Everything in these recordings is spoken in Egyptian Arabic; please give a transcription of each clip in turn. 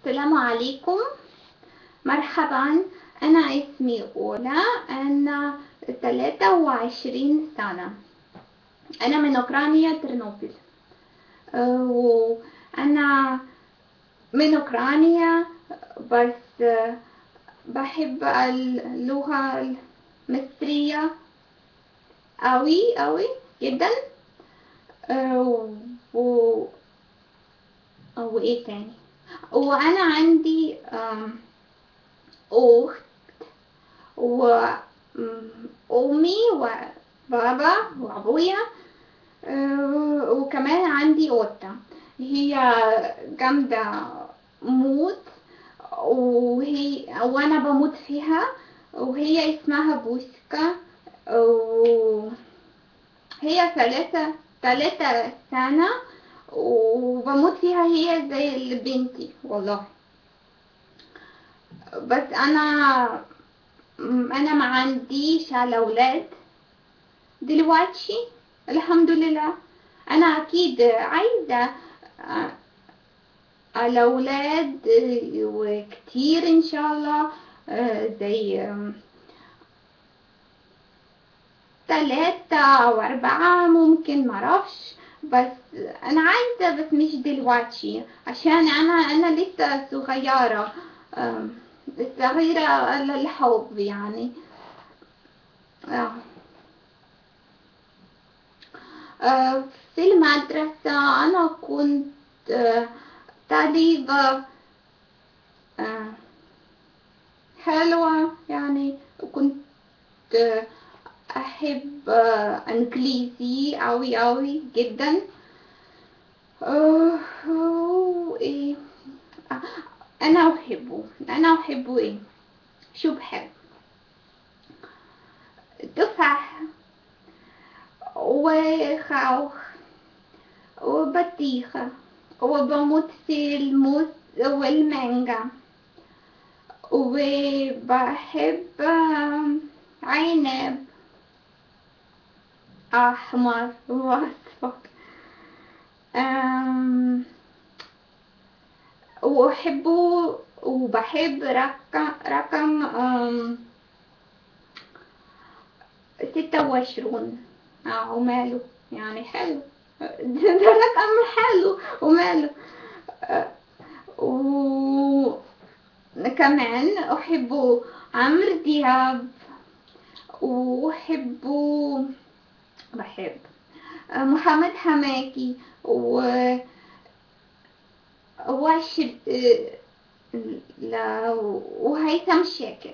السلام عليكم مرحبا أنا اسمي أولى أنا 23 سنة أنا من أوكرانيا ترنوبل أه، وأنا من أوكرانيا بس أه، بحب اللغة المصرية أوي أوي جدا أه، و وإيه تاني وأنا عندي أم، أخت وأمي وبابا وأبويا أه، وكمان عندي قطة هي جامدة موت وهي وأنا بموت فيها وهي اسمها بوسكا وهي ثلاثة ثلاثة سنة وبموت فيها هي زي بنتي والله بس انا انا ما عنديش على اولاد دلوقتي الحمد لله انا اكيد عايزة على اولاد وكتير ان شاء الله زي ثلاثة او اربعة ممكن معرفش بس انا عايزة بس مش دلوقتي عشان انا انا لسه صغيرة صغيرة للحب يعني في المدرسة أنا كنت طالبة حلوة يعني كنت أحب إنجليزي أوي أوي جدا وإيه أنا أحبه أنا أحبه إيه شو بحب تفاح وخوخ وبطيخة وبموت في الموز والمانجا وبحب عنب أحمر وأصفر وأحبه وبحب رقم رقم ستة وعشرون وماله يعني حلو ده رقم حلو وماله وكمان أحب عمرو دياب وأحب بحب محمد حماكي و وش لا وهيثم شاكر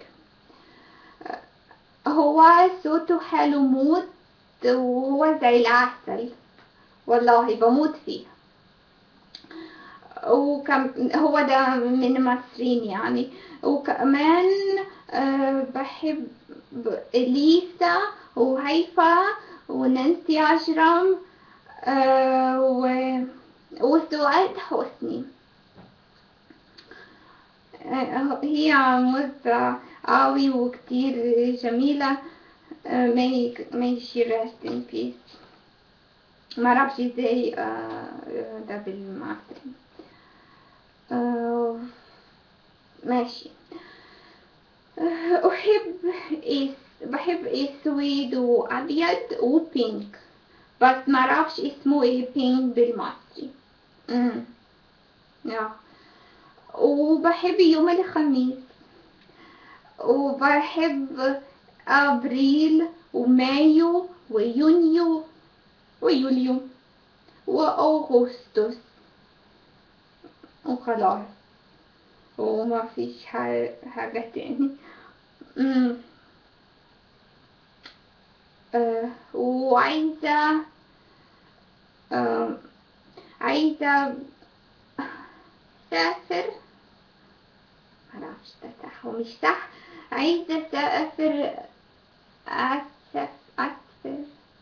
هو صوته حلو موت وهو زي العسل والله بموت فيه وكم هو ده من المصريين يعني وكمان أه بحب إليسا وهيفا ونانسي عجرم أه و وسعاد حسني هي موزة قوي وكتير جميلة may may she rest in peace معرفش ازاي ده بالمصري ماشي أحب إيه بحب اسود وابيض وبينك بس معرفش اسمه ايه بينك بالمصري امم يا وبحب يوم الخميس وبحب ابريل ومايو ويونيو ويوليو واغسطس وخلاص وما فيش حاجة تاني امم أه وعايزة أه عايزة سافر معرفش ده صح ومش صح عايزة أسافر أسف أسفر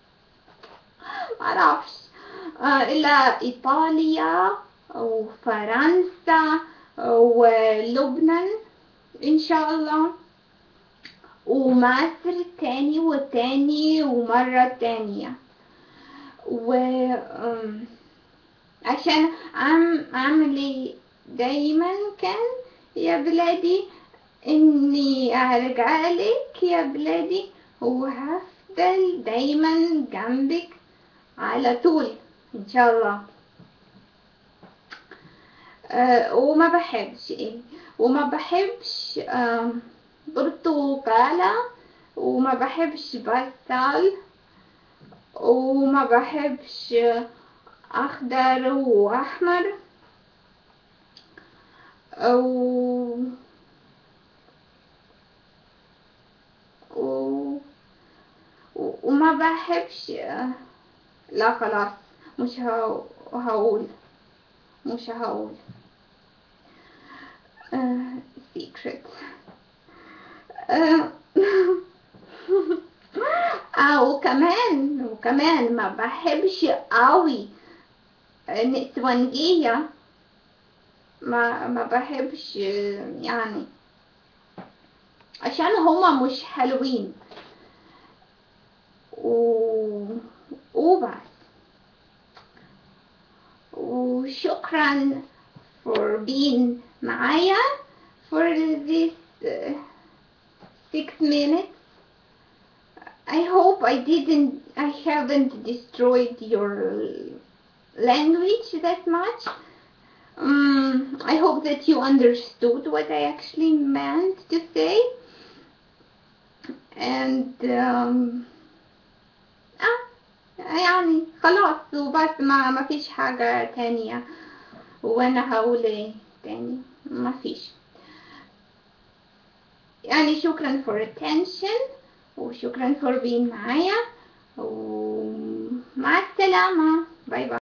معرفش أه إلى إيطاليا وفرنسا ولبنان إن شاء الله ومصر تاني وتاني ومرة تانية و أم، عشان أعم- أعمل دايما كان يا بلادي إني أرجع لك يا بلادي وهفضل دايما جنبك على طول إن شاء الله أه وما بحبش إيه وما بحبش أه برتقالة وما بحبش بصل وما بحبش أخضر وأحمر و... و... وما بحبش لا خلاص مش هو- هقول مش هقول uh, secret آه، آه وكمان وكمان ما بحبش قوي النسوانجية ما ما بحبش يعني عشان هما مش حلوين و... وبس وشكرا for being معايا for this uh, six minutes I hope I didn't I haven't destroyed your language that much um, I hope that you understood what I actually meant to say and um, آه يعني خلاص وبس ما ما فيش حاجة تانية وانا هقول ايه تاني ما فيش يعني شكرا for attention وشكرا for being معايا ومع السلامة باي باي